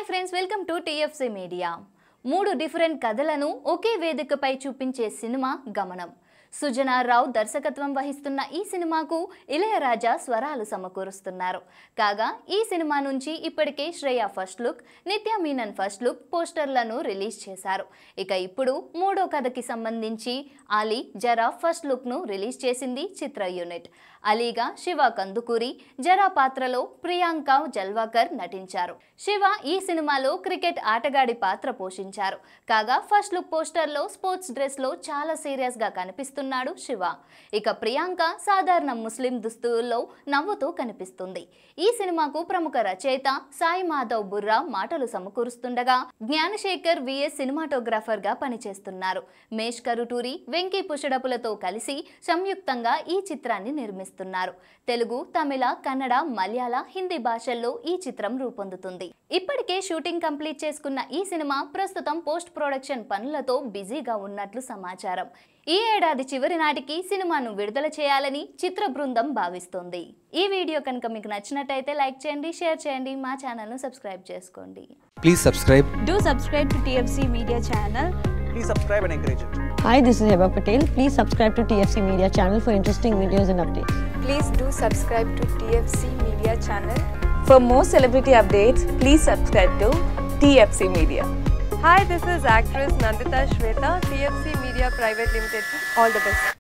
Hi friends welcome to TFC media మూడు different కథలను ఒకే వేదికపై చూపించే సినిమా గమనం సుజనారావు దర్శకత్వం వహిస్తున్న ఈ సినిమాకు ఇళయరాజా స్వరాలు సమకూరుస్తున్నారు కాగా ఈ సినిమా నుంచి ఇప్పటికే Shreya first look Nitya Menon first look పోస్టర్లను రిలీజ్ చేశారు ఇక ఇప్పుడు మూడో కథకి సంబంధించి అలీ జరా ఫస్ట్ లుక్ను రిలీజ్ చేసింది చిత్ర యూనిట్ అలీగా శివ కందుకూరి జరా పాత్రలో ప్రియాంక జల్వాకర్ నటించారు శివ ఈ సినిమాలో క్రికెట్ ఆటగాడి పాత్ర పోషించారు కాగా ఫస్ట్ లుక్ పోస్టర్లో స్పోర్ట్స్ డ్రెస్లో చాలా సీరియస్గా కనిపిస్తున్నాడు శివ ఇక ప్రియాంక సాధారణ ముస్లిం దుస్తుల్లో నవ్వుతూ కనిపిస్తుంది ఈ సినిమాకు ప్రముఖ రచయిత సాయి మాధవ్ బుర్రా మాటలు సమకూరుస్తుండగా జ్ఞానశేఖర్ విఎస్ సినిమాటోగ్రాఫర్ గా పనిచేస్తున్నారు మేష్ కరుటూరి వెంకీ పుషడపులతో కలిసి సంయుక్తంగా ఈ చిత్రాన్ని నిర్మిస్తున్నారు తెలుగు తమిళ కన్నడ మలయాళ హిందీ భాషల్లో ఈ చిత్రం రూపొందుతుంది ఇప్పటికే షూటింగ్ కంప్లీట్ చేసుకున్న ఈ సినిమా ప్రస్తుతం పోస్ట్ ప్రొడక్షన్ పనులతో బిజీగా ఉన్నట్లు సమాచారం ఈ ఏడాది చివరి నాటికి సినిమాను విడుదల చేయాలని చిత్ర బృందం భావిస్తోంది ఈ వీడియో కనుక మీకు నచ్చినట్టయితే లైక్ చేయండి షేర్ చేయండి మా ఛానల్ను సబ్స్క్రైబ్ చేసుకోండి Please subscribe. Do subscribe to TFC Media channel. Please subscribe and encourage it. Hi, this is Heba Patel. Please subscribe to TFC Media channel for interesting videos and updates. Please do subscribe to TFC Media channel. For more celebrity updates, please subscribe to TFC Media. Hi, this is actress Nandita Shweta, TFC Media Private Limited. All the best.